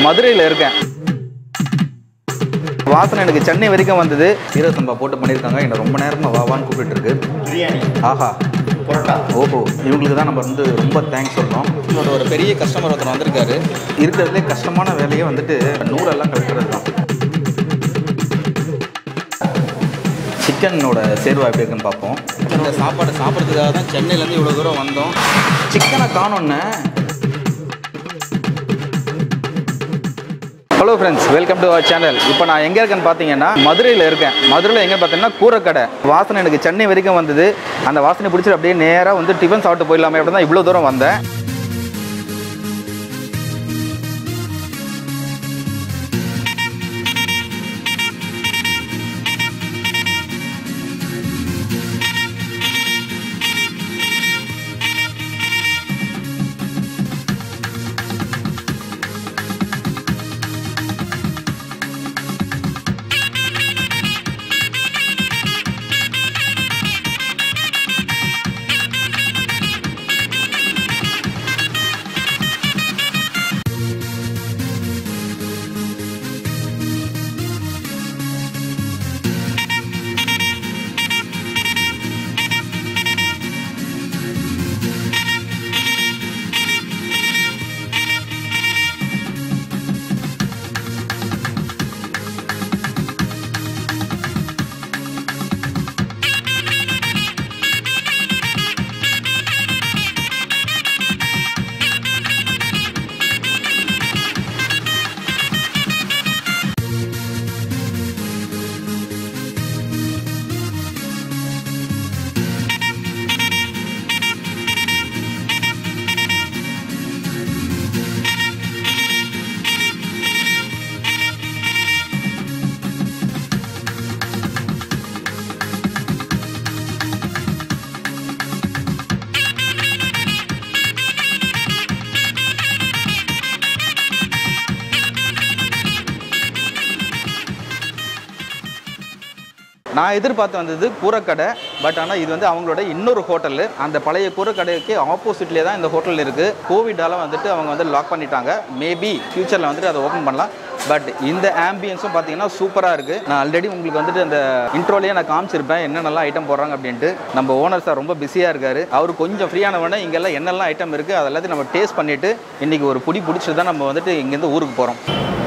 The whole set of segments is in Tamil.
மதுரையில் இருக்கேன் வாசனை எனக்கு சென்னை வரைக்கும் வந்தது சீரக சம்பா போட்டு பண்ணியிருக்காங்க என்னை ரொம்ப நேரமாக வாவான்னு கூப்பிட்டு இருக்கு பிரியாணி ஆஹா பரோட்டா ஓஹோ இவங்களுக்கு தான் நம்ம வந்து ரொம்ப தேங்க்ஸ் சொல்கிறோம் இவரோட ஒரு பெரிய கஸ்டமர் ஒருத்தர் வந்திருக்காரு இருக்கிறதுலே கஷ்டமான வேலையே வந்துட்டு நூறெல்லாம் கழுத்துறது தான் சிக்கனோட சேர்வா எப்படி இருக்குன்னு பார்ப்போம் இந்த சாப்பாடு சாப்பிட்றதுக்காக தான் சென்னையிலேருந்து இவ்வளோ தூரம் வந்தோம் சிக்கனை காணோன்னு hello friends welcome to our channel இப்போ நான் எங்கே இருக்கேன்னு பார்த்தீங்கன்னா மதுரையில் இருக்கேன் மதுரையில் எங்கே பார்த்தீங்கன்னா கூரக்கடை வாசனை எனக்கு சென்னை வரைக்கும் வந்தது அந்த வாசனை பிடிச்சிட்டு அப்படியே நேராக வந்து டிஃபன் சாப்பிட்டு போயிடலாமே அப்படி தான் இவ்வளோ தூரம் வந்தேன் நான் எதிர்பார்த்து வந்தது கூரக்கடை பட் ஆனால் இது வந்து அவங்களோட இன்னொரு ஹோட்டலு அந்த பழைய கூரக்கடைக்கு ஆப்போசிட்லேயே தான் இந்த ஹோட்டல் இருக்குது கோவிடால வந்துட்டு அவங்க வந்து லாக் பண்ணிட்டாங்க மேபி ஃப்யூச்சரில் வந்துட்டு அதை ஓப்பன் பண்ணலாம் பட் இந்த ஆம்பியன்ஸும் பார்த்தீங்கன்னா சூப்பராக இருக்குது நான் ஆல்ரெடி உங்களுக்கு வந்துட்டு அந்த இன்ட்ரோலேயே நான் காமிச்சிருப்பேன் என்னென்னலாம் ஐட்டம் போடுறாங்க அப்படின்ட்டு நம்ம ஓனர் சார் ரொம்ப பிஸியாக இருக்காரு அவர் கொஞ்சம் ஃப்ரீயான உடனே இங்கெல்லாம் என்னெல்லாம் ஐட்டம் இருக்குது அது எல்லாத்தையும் நம்ம டேஸ்ட் பண்ணிவிட்டு இன்றைக்கி ஒரு புடி பிடிச்சி தான் நம்ம வந்துட்டு இங்கேருந்து ஊருக்கு போகிறோம்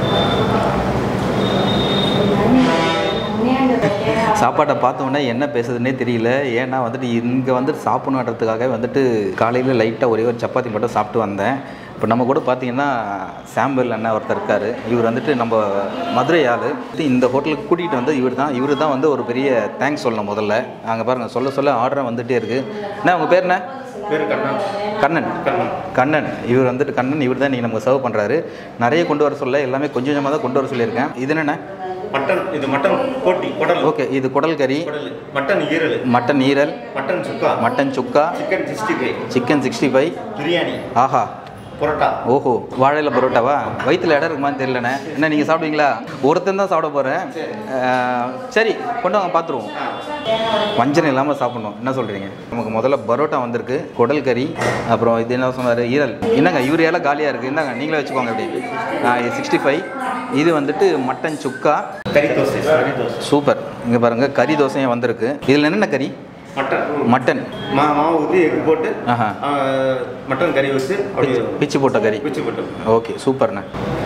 சாப்பாட்டை பார்த்த உடனே என்ன பேசுதுன்னே தெரியல ஏன்னா வந்துட்டு இங்கே வந்துட்டு சாப்பிடணுன்றதுக்காக வந்துட்டு காலையில் லைட்டாக ஒரே ஒரு சப்பாத்தி மட்டும் சாப்பிட்டு வந்தேன் இப்போ நம்ம கூட பார்த்தீங்கன்னா சாம்பிள் அண்ணன் ஒருத்தர் இருக்கார் இவர் வந்துட்டு நம்ம மதுரை ஆள் இந்த ஹோட்டலுக்கு கூட்டிகிட்டு வந்து இவர் தான் இவர் தான் வந்து ஒரு பெரிய தேங்க்ஸ் சொல்லணும் முதல்ல அங்கே பாருங்கள் சொல்ல சொல்ல ஆர்டர் வந்துகிட்டே இருக்குது என்ன உங்கள் பேர் என்ன பேர் கண்ணன் கண்ணன் கண்ணன் கண்ணன் இவர் வந்துட்டு கண்ணன் இவர் தான் நீங்கள் நமக்கு சர்வ் பண்ணுறாரு நிறைய கொண்டு வர சொல்ல எல்லாமே கொஞ்சம் கொஞ்சமாக தான் கொண்டு வர சொல்லியிருக்கேன் இது என்னென்ன மட்டன் இது மட்டன் போட்டி குடல் ஓகே இது குடல் கறி குடல் மட்டன் ஈரல் மட்டன் ஈரல் mutton sukka mutton sukka chicken sixty five chicken sixty five biryani ஆஹா பரோட்டா ஓஹோ வாழையில பரோட்டாவா வயிற்றுல இடம் இருக்குமான்னு தெரியலண்ணே என்ன நீங்கள் சாப்பிடுவீங்களா ஒருத்தன் தான் சாப்பிட போகிறேன் சரி கொண்டு வாங்க பார்த்துருவோம் வஞ்சனம் இல்லாமல் சாப்பிடணும் என்ன சொல்கிறீங்க நமக்கு முதல்ல பரோட்டா வந்திருக்கு குடல் கறி அப்புறம் இது என்ன சொன்னார் ஈரல் என்னங்க யூரியாலாம் காலியாக இருக்குது இந்தாங்க நீங்களே வச்சுக்கோங்க அப்படி இது சிக்ஸ்டி ஃபைவ் இது வந்துட்டு மட்டன் சுக்கா கறி தோசை கறி தோசை சூப்பர் இங்கே பாருங்கள் கறி தோசையும் வந்திருக்கு இதில் என்னென்ன கறி மட்டன் மட்டன் மா மாவு ஊற்றி எக் போட்டு ஆஹா ஆ, மட்டன் கறி வச்சு அப்படி பிச்சு போட்ட கறி பிச்சு போட்டு ஓகே சூப்பர்ண்ணே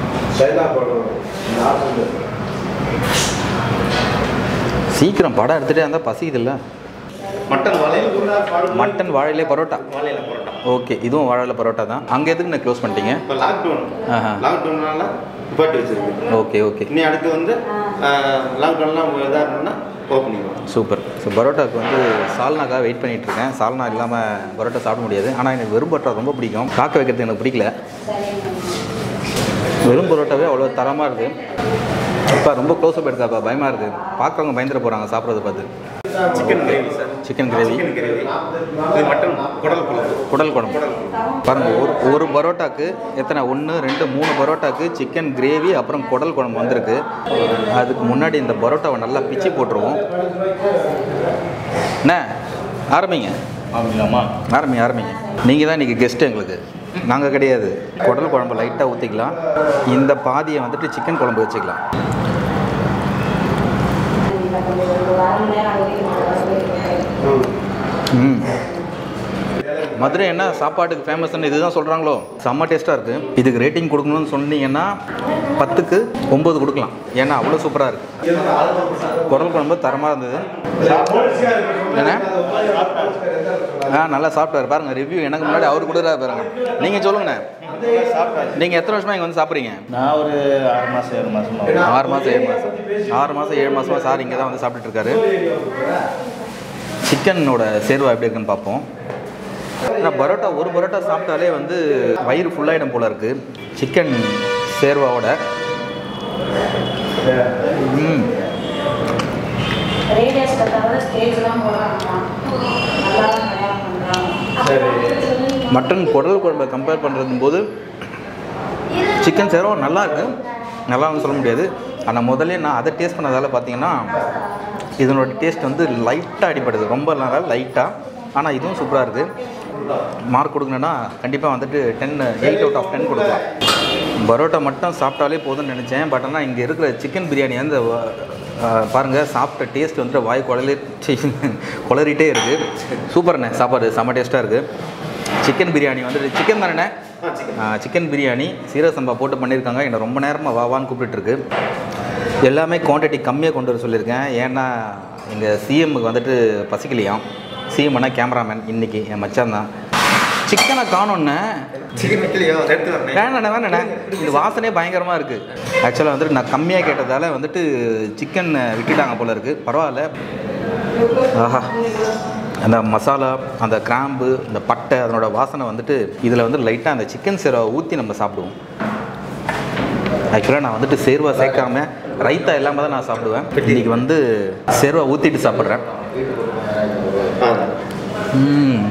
சீக்கிரம் படம் எடுத்துகிட்டே இருந்தால் பசிக்குதுல்ல மட்டன் வாழையில மட்டன் வாழையிலே பரோட்டா வாழையில பரோட்டா ஓகே இதுவும் வாழையில பரோட்டா தான் அங்கே எதுக்கு நான் க்ளோஸ் பண்ணிட்டீங்க இப்போ லாக்டவுன் ஆஹா. லாக்டவுன்னால நிப்பாட்டி வச்சிருக்கு ஓகே ஓகே இனி அடுத்து வந்து லாக்டவுன்லாம் இதாக இருந்ததுன்னா ஓப்பனிங் சூப்பர் ஸோ பரோட்டாவுக்கு வந்து சால்னாக்காக வெயிட் பண்ணிட்டு இருக்கேன் சால்னா இல்லாமல் பரோட்டா சாப்பிட முடியாது ஆனால் எனக்கு வெறும் பரோட்டா ரொம்ப பிடிக்கும் காக்க வைக்கிறது எனக்கு பிடிக்கல வெறும் பரோட்டாவே அவ்வளோ தரமாக இருக்குது அப்பா ரொம்ப க்ளோஸ்அப் எடுக்காப்பா பயமாக இருக்குது பார்க்குறவங்க பயந்துட போகிறாங்க சாப்பிட்றத பார்த்து chicken gravy sir chicken gravy chicken gravy இது மட்டன் குடல் குழம்பு குடல் குழம்பு பாருங்கள் ஒரு ஒரு பரோட்டாக்கு எத்தனை ஒன்று ரெண்டு மூணு பரோட்டாக்கு சிக்கன் கிரேவி அப்புறம் குடல் குழம்பு வந்திருக்கு அதுக்கு முன்னாடி இந்த பரோட்டாவை நல்லா பிச்சு போட்டுருவோம் என்ன ஆரம்பிங்க ஆமாம்மா ஆரம்பிங்க ஆரம்பிங்க நீங்கள் தான் இன்றைக்கி கெஸ்ட்டு எங்களுக்கு நாங்கள் கிடையாது குடல் குழம்பு லைட்டாக ஊற்றிக்கலாம் இந்த பாதியை வந்துட்டு சிக்கன் குழம்பு வச்சுக்கலாம் ம் மதுரை என்ன சாப்பாட்டுக்கு ஃபேமஸ்னு இதுதான் சொல்கிறாங்களோ செம்ம டேஸ்ட்டாக இருக்குது இதுக்கு ரேட்டிங் கொடுக்கணும்னு சொன்னீங்கன்னா பத்துக்கு ஒம்பது கொடுக்கலாம் ஏன்னா அவ்வளோ சூப்பராக இருக்குது குடல் குழம்பு தரமாக இருந்தது என்ன ஆ நல்லா சாப்பிட்டாரு பாருங்க ரிவ்யூ எனக்கு முன்னாடி அவர் கொடுக்குறாரு பாருங்க நீங்கள் சொல்லுங்கண்ணே நீங்கள் எத்தனை வருஷமா இங்கே வந்து சாப்பிட்றீங்க நான் ஒரு ஆறு மாதம் ஏழு மாதம் ஆறு மாதம் ஏழு மாதம் ஆறு மாதம் ஏழு மாதமா சார் இங்கே தான் வந்து சாப்பிட்டுட்டு இருக்காரு சிக்கனோட சேர்வா எப்படி இருக்குன்னு பார்ப்போம் ஆனால் பரோட்டா ஒரு பரோட்டா சாப்பிட்டாலே வந்து வயிறு ஃபுல்லாகிடும் போல இருக்குது சிக்கன் சேர்வாவோட ம் ரேடியஸ்க்கு தவிர ஸ்டேஜ்லாம் போடுறாங்கம்மா நல்லா தான் கல்யாணம் பண்ணுறாங்க மட்டன் குடல் குழம்பை கம்பேர் பண்ணுறது போது சிக்கன் சேரோ நல்லா இருக்கு நல்லா சொல்ல முடியாது ஆனால் முதல்ல நான் அதை டேஸ்ட் பண்ணதால் பார்த்தீங்கன்னா இதனோட டேஸ்ட் வந்து லைட்டாக அடிப்படுது ரொம்ப நல்லா லைட்டாக ஆனால் இதுவும் சூப்பராக இருக்குது மார்க் கொடுக்கணுன்னா கண்டிப்பாக வந்துட்டு ten eight out of ten கொடுக்கலாம் பரோட்டா மட்டும் சாப்பிட்டாலே போதும்னு நினச்சேன் பட் ஆனால் இங்கே இருக்கிற சிக்கன் பிரியாணி வந்து அஹ், பாருங்கள் சாப்பிட்ட டேஸ்ட் வந்துட்டு வாய் குழலி சி, குளறிட்டே இருக்குது சூப்பர்ண்ணே சாப்பாடு செம்ம டேஸ்ட்டாக இருக்குது சிக்கன் பிரியாணி வந்துட்டு சிக்கன் தானே சிக்கன் பிரியாணி சீரக சம்பா போட்டு பண்ணியிருக்காங்க என்னை ரொம்ப நேரமாக வா வான்னு கூப்பிட்டுருக்கு எல்லாமே குவான்டிட்டி கம்மியாக கொண்டு வர சொல்லியிருக்கேன் ஏன்னா எங்கள் சிஎம்முக்கு வந்துட்டு பசிக்கலையாம் சிஎம்னா கேமராமேன் இன்னைக்கு என் மச்சான் தான் சிக்கனை காணோன்னே சிக்கன் வைக்கலையோ அதை எடுத்து வரணும் வேணாண்ணே வேணாண்ணே இந்த வாசனையே பயங்கரமாக இருக்குது ஆக்சுவலாக வந்துட்டு நான் கம்மியாக கேட்டதால வந்துட்டு சிக்கன் விட்டுட்டாங்க போல இருக்குது பரவாயில்ல ஆஹா அந்த மசாலா அந்த கிராம்பு இந்த பட்டை அதனோட வாசனை வந்துட்டு இதில் வந்து லைட்டாக அந்த சிக்கன் சேரவை ஊற்றி நம்ம சாப்பிடுவோம் ஆக்சுவலாக நான் வந்துட்டு சேர்வா சேர்க்காம ரைத்தா இல்லாமல் தான் நான் சாப்பிடுவேன் இன்னைக்கு வந்து சேர்வா ஊற்றிட்டு சாப்பிட்றேன் ம்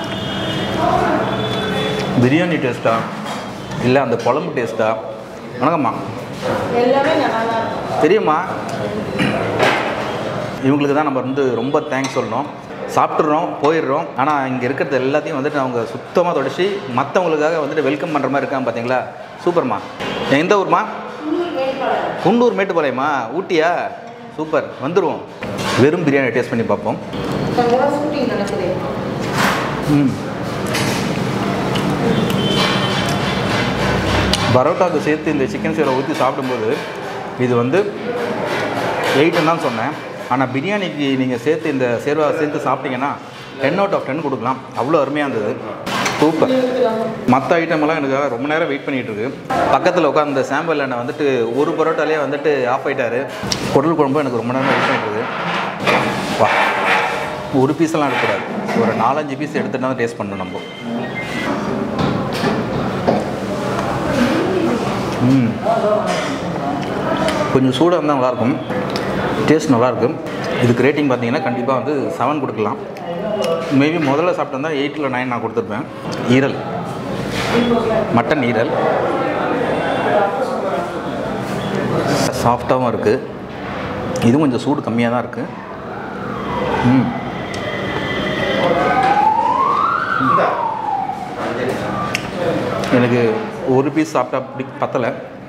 பிரியாணி டேஸ்ட்டா இல்லை அந்த குழம்பு டேஸ்ட்டா வணக்கம்மா எல்லாமே நல்லா தான் இருக்கும் தெரியுமா இவங்களுக்கு தான் நம்ம வந்து ரொம்ப தேங்க்ஸ் சொல்லணும் சாப்பிட்றோம் போயிடுறோம் ஆனால் இங்கே இருக்கிறது எல்லாத்தையும் வந்துட்டு அவங்க சுத்தமாக தொடச்சி மற்றவங்களுக்காக வந்துட்டு வெல்கம் பண்ணுற மாதிரி இருக்காங்க பார்த்தீங்களா சூப்பர்மா எந்த ஊர்மா குன்னூர் மேட்டுப்பாளையமா ஊட்டியா சூப்பர் வந்துடுவோம் வெறும் பிரியாணி டேஸ்ட் பண்ணி பார்ப்போம் கொஞ்சம் ஷூட்டிங் நடக்குது ம் பரோட்டாவுக்கு சேர்த்து இந்த சிக்கன் சீரை ஊற்றி சாப்பிடும்போது இது வந்து எயிட்டுன்னு தான் சொன்னேன் ஆனால் பிரியாணிக்கு நீங்கள் சேர்த்து இந்த சேர்வா சேர்த்து சாப்பிட்டீங்கன்னா டென் அவுட் ஆஃப் டென் கொடுக்கலாம் அவ்வளோ அருமையாக இருந்தது சூப்பர் மற்ற ஐட்டமெல்லாம் எனக்கு ரொம்ப நேரம் வெயிட் பண்ணிகிட்டு இருக்கு பக்கத்தில் உட்காந்து சாம்பிள் அண்ணன் வந்துட்டு ஒரு பரோட்டாலே வந்துட்டு ஆஃப் ஆயிட்டாரு குடல் குழம்பு எனக்கு ரொம்ப நேரம் வெயிட் பண்ணிட்டு இருக்கு வா ஒரு பீஸெல்லாம் எடுக்கக்கூடாது ஒரு நாலஞ்சு பீஸ் எடுத்துட்டு தான் டேஸ்ட் பண்ணணும் நம்ம ம் கொஞ்சம் சூடாக இருந்தால் நல்லாயிருக்கும் டேஸ்ட் நல்லாயிருக்கும் இதுக்கு ரேட்டிங் பார்த்தீங்கன்னா கண்டிப்பாக வந்து செவன் கொடுக்கலாம் மேபி முதல்ல சாப்பிட்டா எயிட்டில் நைன் நான் கொடுத்துருப்பேன் ஈரல் மட்டன் ஈரல் சாஃப்டாகவும் இருக்குது இதுவும் கொஞ்சம் சூடு கம்மியாக தான் இருக்குது ம் எனக்கு ஒரு பீஸ் சாப்பிட்டா பிடி பத்தலை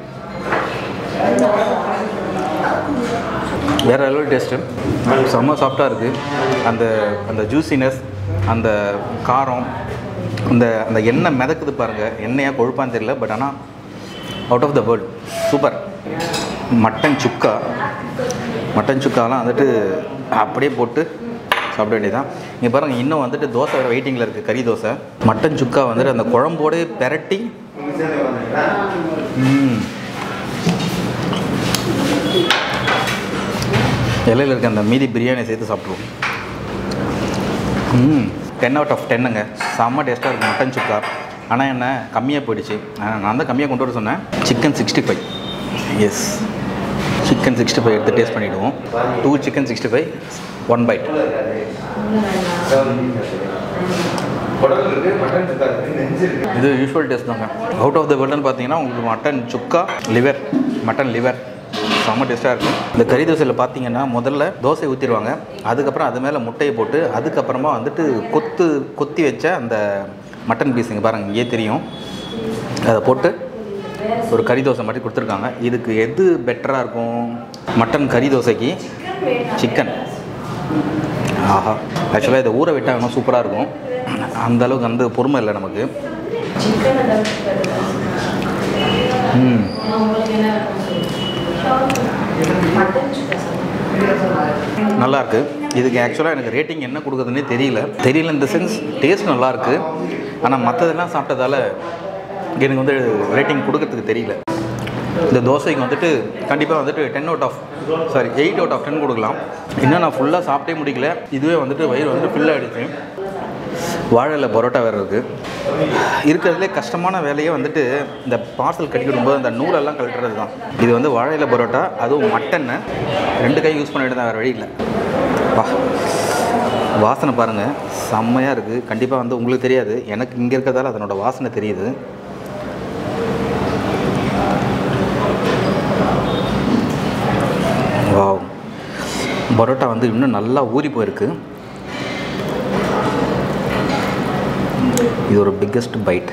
வேறு லெவல் டேஸ்ட்டு செம்ம சாஃப்டாக இருக்குது அந்த அந்த ஜூசினஸ் அந்த காரம் அந்த அந்த எண்ணெய் மிதக்குது பாருங்கள் எண்ணெயாக கொழுப்பான்னு தெரியல பட் ஆனால் out of the world super mutton sukka mutton சுக்காலாம் வந்துட்டு அப்படியே போட்டு சாப்பிட வேண்டியதான் இங்கே பாருங்கள் இன்னும் வந்துட்டு தோசை வேறு வெயிட்டிங்கில் இருக்குது கறி தோசை மட்டன் சுக்கா வந்துட்டு அந்த குழம்போடு பெரட்டி ம் இலையில் இருக்க அந்த மீதி பிரியாணி சேர்த்து சாப்பிட்ருவோம் ம் டென் அவுட் ஆஃப் டென்னுங்க செம்ம டேஸ்ட்டாக இருக்குது மட்டன் சுக்கா ஆனால் என்ன கம்மியாக போயிடுச்சு ஆனா, நான் தான் கம்மியாக கொண்டு வர சொன்னேன் chicken sixty five yes chicken sixty five எடுத்து டேஸ்ட் பண்ணிவிடுவோம் two chicken sixty five one bite குடல் இருக்கு மட்டன் சுக்கா இருக்கு நெஞ்சு இருக்கு இது யூஸ்வல் டேஸ்ட் தாங்க அவுட் ஆஃப் த வேர்ல்டுன்னு பார்த்தீங்கன்னா உங்களுக்கு mutton sukka liver mutton liver செம்ம டேஸ்ட்டாக இருக்கும் இந்த கறி தோசையில் பார்த்தீங்கன்னா முதல்ல தோசை ஊற்றிடுவாங்க அதுக்கப்புறம் அது மேலே முட்டையை போட்டு அதுக்கப்புறமா வந்துட்டு கொத்து கொத்தி வச்ச அந்த மட்டன் பீஸுங்க பாருங்க இங்கே தெரியும் அதை போட்டு ஒரு கறி தோசை மாதிரி கொடுத்துருக்காங்க இதுக்கு எது பெட்டராக இருக்கும் மட்டன் கறி தோசைக்கு சிக்கன் ஆஹா ஆக்சுவலாக இதை ஊற விட்டால் இன்னும் சூப்பராக இருக்கும் அந்த அளவுக்கு அந்த பொறுமை இல்லை நமக்கு சிக்கனை தவிர்த்து ம் உங்களுக்கு என்ன மட்டன் சுக்கா நல்லா இருக்கு இதுக்கு ஆக்சுவலாக எனக்கு ரேட்டிங் என்ன கொடுக்குறதுனே தெரியல தெரியல இந்த சென்ஸ் டேஸ்ட் நல்லா இருக்கு ஆனால் மற்றதெல்லாம் சாப்பிட்டதால எனக்கு வந்து ரேட்டிங் கொடுக்கறதுக்கு தெரியல இந்த தோசைக்கு வந்துட்டு கண்டிப்பாக வந்துட்டு ten out of sorry eight out of ten கொடுக்கலாம் இன்னும் நான் ஃபுல்லாக சாப்பிட்டே முடிக்கல இதுவே வந்துட்டு வயிறு வந்துட்டு ஃபில் ஆகிடுச்சு வாழையில் பரோட்டா வேறு இருக்குது இருக்கிறதுலே கஷ்டமான வேலையே வந்துட்டு இந்த பார்சல் கட்டி விடும்போது அந்த நூலெல்லாம் கழட்டுறது தான் இது வந்து வாழையில பரோட்டா அதுவும் மட்டன்னு ரெண்டு கை யூஸ் பண்ணிட்டு தான் வேறு வழி இல்லை வா வாசனை பாருங்கள் செம்மையாக இருக்குது கண்டிப்பாக வந்து உங்களுக்கு தெரியாது எனக்கு இங்கே இருக்கிறதால அதனோட வாசனை தெரியுது வாவ் பரோட்டா வந்து இன்னும் நல்லா ஊறி போயிருக்கு இது ஒரு பிக்கஸ்ட் பைட்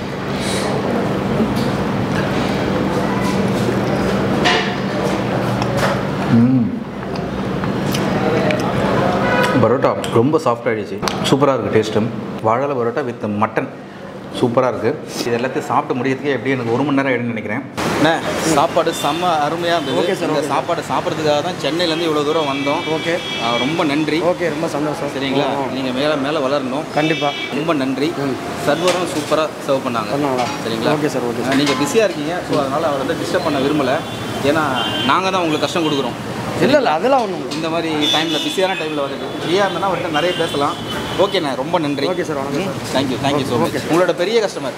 பரோட்டா ரொம்ப சாஃப்ட் ஆகிடுச்சு சூப்பராக இருக்குது டேஸ்ட்டும் வாழை பரோட்டா வித் மட்டன் சூப்பராக இருக்குது இது எல்லாத்தையும் சாப்பிட்டு முடியறதுக்கே எப்படி எனக்கு ஒரு மணி நேரம் ஆகிடும்னு நினைக்கிறேன் அண்ணே சாப்பாடு செம்ம அருமையாக இருந்தது Okay sir, இந்த okay. சாப்பாடு சாப்பிட்றதுக்காக தான் சென்னையிலேருந்து இவ்வளோ தூரம் வந்தோம் ஓகே ஆ, ரொம்ப நன்றி ஓகே ரொம்ப சந்தோஷம் சரிங்களா நீங்கள் மேலே மேலே வளரணும் கண்டிப்பாக ரொம்ப நன்றி சர்வரும் சூப்பராக சர்வ் பண்ணாங்க பண்ணாங்களா? சரிங்களா Okay sir, okay sir. நீங்கள் பிஸியாக இருக்கீங்க ஸோ அதனால் அவர் வந்து டிஸ்டர்ப் பண்ண விரும்பலை ஏன்னா நாங்கள் தான் உங்களுக்கு கஷ்டம் கொடுக்குறோம் இல்லை இல்லை அதெல்லாம் ஒன்றும் இந்த மாதிரி டைமில் பிஸியான டைமில் வந்துட்டு ஃப்ரீயாக இருந்தனா அவர்கிட்ட நிறைய பேசலாம் ஓகேண்ணே ரொம்ப நன்றி ஓகே சார் வணக்கம் sir thank you thank you so much உங்களோட பெரிய கஸ்டமர்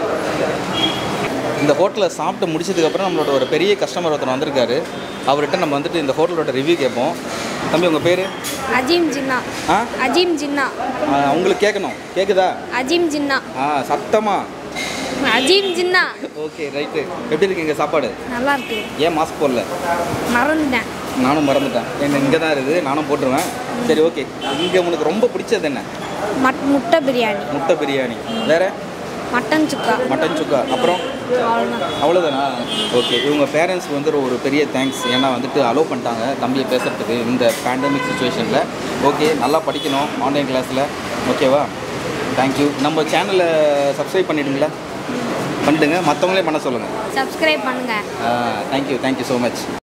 இந்த ஹோட்டலில் சாப்பிட்டு முடிச்சதுக்கப்புறம் நம்மளோட ஒரு பெரிய கஸ்டமர் ஒருத்தர் வந்திருக்காரு அவர்கிட்ட நம்ம வந்துட்டு இந்த ஹோட்டலோட ரிவ்யூ கேட்போம் தம்பி உங்கள் பேர் அஜீம் ஜின்னா ஆ அஜீம் ஜின்னா ஆ, உங்களுக்கு கேட்கணும் கேட்குதா அஜீம் ஜின்னா ஆ சத்தமா அஜீம் ஜின்னா ஓகே ரைட்டு எப்படி இருக்கீங்க சாப்பாடு நல்லா இருக்கு ஏன் மாஸ்க் போடல மறந்துட்டேன் நானும் மறந்துட்டேன் என்ன இங்கே தான் இருக்குது நானும் போட்டுருவேன் சரி ஓகே இங்கே உனக்கு ரொம்ப பிடிச்சது என்ன மட் முட்டை பிரியாணி முட்டை பிரியாணி வேற மட்டன் சுக்கா மட்டன் சுக்கா அப்புறம் அவ்வளோதான் அவ்வளோதானா ஓகே இவங்க பேரண்ட்ஸ்க்கு வந்து ஒரு பெரிய தேங்க்ஸ் ஏன்னா வந்துட்டு அலோவ் பண்ணிட்டாங்க தம்பியை பேசுகிறதுக்கு இந்த பேண்டமிக் சுச்சுவேஷனில் ஓகே நல்லா படிக்கணும் ஆன்லைன் கிளாஸில் ஓகேவா தேங்க்யூ நம்ம சேனலை சப்ஸ்கிரைப் பண்ணிடுங்களா பண்ணிடுங்க மற்றவங்களே பண்ண சொல்லுங்கள் சப்ஸ்கிரைப் பண்ணுங்கள் தேங்க்யூ தேங்க்யூ ஸோ மச்